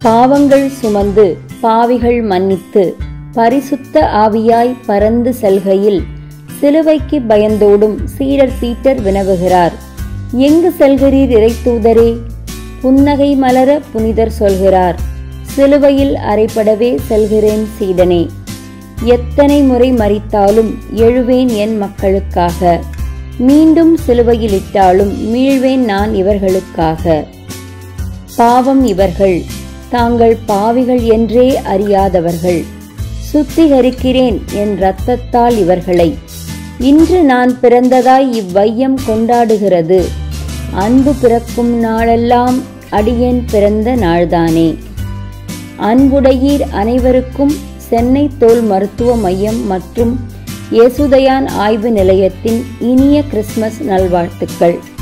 பாவங்கள் சுமந்து பாவிகள் மன்னித்து பரிசுத்த ஆவியாய் பறந்து செல்கையில் சிலுவைக்கு பயந்தோடும் சீடர் பீட்டர் வினவுகிறார் எங்கு செல்கிறீர் இறைத்தூதரே புன்னகை மலர புனிதர் சொல்கிறார் சிலுவையில் அறைப்படவே செல்கிறேன் சீடனே எத்தனை முறை மறித்தாலும் எழுவேன் என் மக்களுக்காக மீண்டும் சிலுவையில் இட்டாலும் மீழ்வேன் நான் இவர்களுக்காக பாவம் இவர்கள் தாங்கள் பாவிகள் என்றே அறியாதவர்கள் சுத்திகரிக்கிறேன் என் இரத்தத்தால் இவர்களை இன்று நான் பிறந்ததாய் இவ்வையம் கொண்டாடுகிறது அன்பு பிறக்கும் நாளெல்லாம் அடியேன் பிறந்த நாள்தானே அன்புடையீர் அனைவருக்கும் சென்னை தோல் மருத்துவ மையம் மற்றும் இயேசுதயான் ஆய்வு நிலையத்தின் இனிய கிறிஸ்மஸ் நல்வாழ்த்துக்கள்